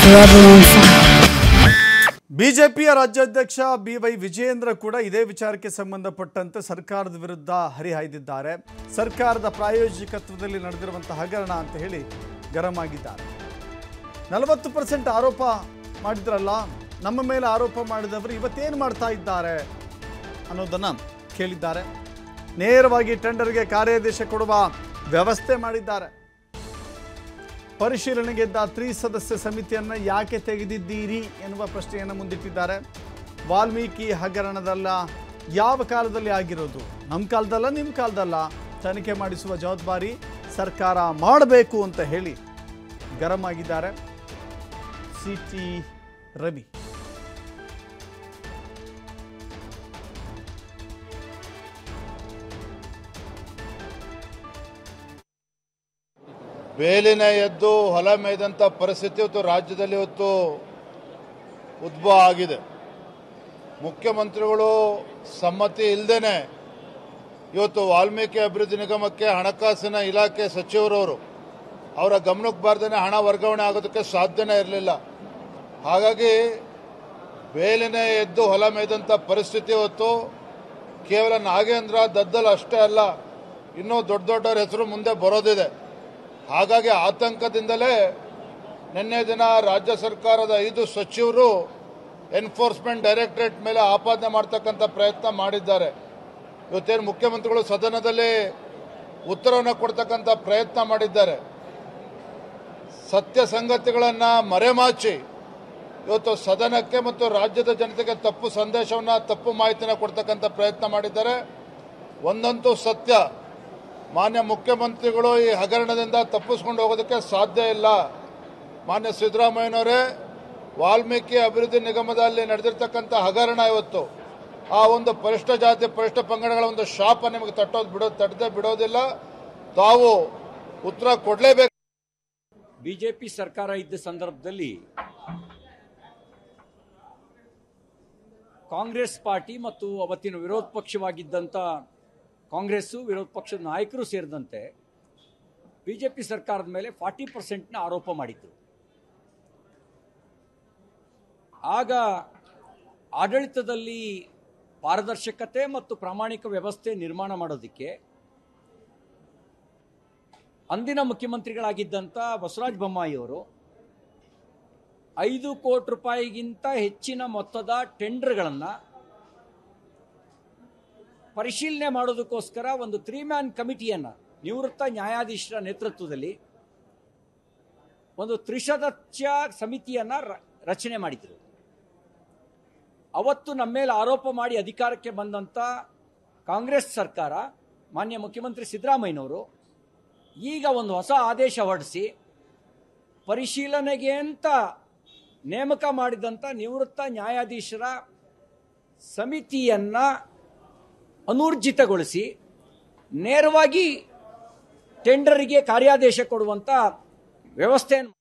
Rebel on fire. ಬಿಜೆಪಿಯ ರಾಜ್ಯಾಧ್ಯಕ್ಷ B Y Vijayendra ಕೂಡ ಇದೇ ವಿಚಾರಕ್ಕೆ ಸಂಬಂಧಪಟ್ಟಂತೆ ಸರ್ಕಾರದ ವಿರುದ್ಧ ಹರಿಹಾಯ್ದಿದ್ದಾರೆ ಸರ್ಕಾರದ ಪ್ರಾಯೋಜಕತ್ವದಲ್ಲಿ ನಡೆದಿರುವಂತಹ ಹಗರಣ ಅಂತ ಹೇಳಿ ಗರಂ ಆಗಿದ್ದಾರೆ ನಲವತ್ತು ಪರ್ಸೆಂಟ್ ಆರೋಪ ಮಾಡಿದ್ರಲ್ಲ ನಮ್ಮ ಮೇಲೆ ಆರೋಪ ಮಾಡಿದವರು ಇವತ್ತೇನು ಮಾಡ್ತಾ ಇದ್ದಾರೆ ಅನ್ನೋದನ್ನು ಕೇಳಿದ್ದಾರೆ ನೇರವಾಗಿ ಟೆಂಡರ್ಗೆ ಕಾರ್ಯಾದೇಶ ಕೊಡುವ ವ್ಯವಸ್ಥೆ ಮಾಡಿದ್ದಾರೆ ಪರಿಶೀಲನೆಗೆದ್ದ ತ್ರಿಸದಸ್ಯ ಸಮಿತಿಯನ್ನು ಯಾಕೆ ತೆಗೆದಿದ್ದೀರಿ ಎನ್ನುವ ಪ್ರಶ್ನೆಯನ್ನು ಮುಂದಿಟ್ಟಿದ್ದಾರೆ ವಾಲ್ಮೀಕಿ ಹಗರಣದಲ್ಲ ಯಾವ ಕಾಲದಲ್ಲಿ ಆಗಿರೋದು ನಮ್ಮ ಕಾಲದಲ್ಲ ನಿಮ್ಮ ಕಾಲದಲ್ಲ ತನಿಖೆ ಮಾಡಿಸುವ ಜವಾಬ್ದಾರಿ ಸರ್ಕಾರ ಮಾಡಬೇಕು ಅಂತ ಹೇಳಿ ಗರಂ ಆಗಿದ್ದಾರೆ ಸಿ ಟಿ ರವಿ ಬೇಲಿನ ಎದ್ದು ಹೊಲ ಮೇಯ್ದಂಥ ಪರಿಸ್ಥಿತಿ ಇವತ್ತು ರಾಜ್ಯದಲ್ಲಿ ಇವತ್ತು ಉದ್ಭವ ಆಗಿದೆ ಮುಖ್ಯಮಂತ್ರಿಗಳು ಸಮ್ಮತಿ ಇಲ್ಲದೇನೆ ಇವತ್ತು ವಾಲ್ಮೀಕಿ ಅಭಿವೃದ್ಧಿ ನಿಗಮಕ್ಕೆ ಹಣಕಾಸಿನ ಇಲಾಖೆ ಸಚಿವರವರು ಅವರ ಗಮನಕ್ಕೆ ಬಾರ್ದೇ ಹಣ ವರ್ಗಾವಣೆ ಆಗೋದಕ್ಕೆ ಸಾಧ್ಯನೇ ಇರಲಿಲ್ಲ ಹಾಗಾಗಿ ಬೇಲಿನ ಎದ್ದು ಹೊಲ ಮೇಯ್ದಂಥ ಪರಿಸ್ಥಿತಿ ಇವತ್ತು ಕೇವಲ ನಾಗೇಂದ್ರ ದದ್ದಲ್ ಅಷ್ಟೇ ಅಲ್ಲ ಇನ್ನೂ ದೊಡ್ಡ ದೊಡ್ಡವ್ರ ಹೆಸರು ಮುಂದೆ ಬರೋದಿದೆ ಹಾಗಾಗಿ ಆತಂಕದಿಂದಲೇ ನಿನ್ನೆ ದಿನ ರಾಜ್ಯ ಸರ್ಕಾರದ ಐದು ಸಚಿವರು ಎನ್ಫೋರ್ಸ್ಮೆಂಟ್ ಡೈರೆಕ್ಟರೇಟ್ ಮೇಲೆ ಆಪಾದನೆ ಮಾಡ್ತಕ್ಕಂಥ ಪ್ರಯತ್ನ ಮಾಡಿದ್ದಾರೆ ಇವತ್ತೇನು ಮುಖ್ಯಮಂತ್ರಿಗಳು ಸದನದಲ್ಲಿ ಉತ್ತರವನ್ನು ಕೊಡ್ತಕ್ಕಂಥ ಪ್ರಯತ್ನ ಮಾಡಿದ್ದಾರೆ ಸತ್ಯ ಸಂಗತಿಗಳನ್ನು ಮರೆಮಾಚಿ ಇವತ್ತು ಸದನಕ್ಕೆ ಮತ್ತು ರಾಜ್ಯದ ಜನತೆಗೆ ತಪ್ಪು ಸಂದೇಶವನ್ನು ತಪ್ಪು ಮಾಹಿತಿನ ಕೊಡ್ತಕ್ಕಂಥ ಪ್ರಯತ್ನ ಮಾಡಿದ್ದಾರೆ ಒಂದಂತೂ ಸತ್ಯ ಮಾನ್ಯ ಮುಖ್ಯಮಂತ್ರಿಗಳು ಈ ಹಗರಣದಿಂದ ತಪ್ಪಿಸ್ಕೊಂಡು ಹೋಗೋದಕ್ಕೆ ಸಾಧ್ಯ ಇಲ್ಲ ಮಾನ್ಯ ಸಿದ್ದರಾಮಯ್ಯನವರೇ ವಾಲ್ಮೀಕಿ ಅಭಿವೃದ್ಧಿ ನಿಗಮದಲ್ಲಿ ನಡೆದಿರ್ತಕ್ಕಂಥ ಹಗರಣ ಇವತ್ತು ಆ ಒಂದು ಪರಿಷ್ಠ ಜಾತಿ ಪರಿಷ್ಠ ಪಂಗಡಗಳ ಒಂದು ಶಾಪ ನಿಮಗೆ ತಟ್ಟೋದು ಬಿಡೋ ತಟ್ಟದೆ ಬಿಡೋದಿಲ್ಲ ತಾವು ಉತ್ತರ ಕೊಡಲೇಬೇಕು ಬಿಜೆಪಿ ಸರ್ಕಾರ ಇದ್ದ ಸಂದರ್ಭದಲ್ಲಿ ಕಾಂಗ್ರೆಸ್ ಪಾರ್ಟಿ ಮತ್ತು ಅವತ್ತಿನ ವಿರೋಧ ಪಕ್ಷವಾಗಿದ್ದಂಥ ಕಾಂಗ್ರೆಸ್ಸು ವಿರೋಧ ಪಕ್ಷದ ನಾಯಕರು ಸೇರಿದಂತೆ ಬಿಜೆಪಿ ಸರ್ಕಾರದ ಮೇಲೆ ಫಾರ್ಟಿ ಪರ್ಸೆಂಟ್ನ ಆರೋಪ ಮಾಡಿದ್ರು ಆಗ ಆಡಳಿತದಲ್ಲಿ ಪಾರದರ್ಶಕತೆ ಮತ್ತು ಪ್ರಾಮಾಣಿಕ ವ್ಯವಸ್ಥೆ ನಿರ್ಮಾಣ ಮಾಡೋದಕ್ಕೆ ಅಂದಿನ ಮುಖ್ಯಮಂತ್ರಿಗಳಾಗಿದ್ದಂಥ ಬಸವರಾಜ ಬೊಮ್ಮಾಯಿಯವರು ಐದು ಕೋಟಿ ರೂಪಾಯಿಗಿಂತ ಹೆಚ್ಚಿನ ಮೊತ್ತದ ಟೆಂಡರ್ಗಳನ್ನು ಪರಿಶೀಲನೆ ಮಾಡೋದಕ್ಕೋಸ್ಕರ ಒಂದು ತ್ರೀ ಮ್ಯಾನ್ ಕಮಿಟಿಯನ್ನು ನಿವೃತ್ತ ನ್ಯಾಯಾಧೀಶರ ನೇತೃತ್ವದಲ್ಲಿ ಒಂದು ತ್ರಿಸದಸ್ಯ ಸಮಿತಿಯನ್ನು ರ- ರಚನೆ ಮಾಡಿದರು ಅವತ್ತು ನಮ್ಮ ಮೇಲೆ ಆರೋಪ ಮಾಡಿ ಅಧಿಕಾರಕ್ಕೆ ಬಂದಂಥ ಕಾಂಗ್ರೆಸ್ ಸರ್ಕಾರ ಮಾನ್ಯ ಮುಖ್ಯಮಂತ್ರಿ ಸಿದ್ದರಾಮಯ್ಯನವರು ಈಗ ಒಂದು ಹೊಸ ಆದೇಶ ಹೊರಡಿಸಿ ಪರಿಶೀಲನೆಗೆ ಅಂತ ನೇಮಕ ಮಾಡಿದಂಥ ನಿವೃತ್ತ ನ್ಯಾಯಾಧೀಶರ ಸಮಿತಿಯನ್ನ ಅನೂರ್ಜಿತಗೊಳಿಸಿ ನೇರವಾಗಿ ಟೆಂಡರಿಗೆ ಕಾರ್ಯಾದೇಶ ಕೊಡುವಂಥ ವ್ಯವಸ್ಥೆಯನ್ನು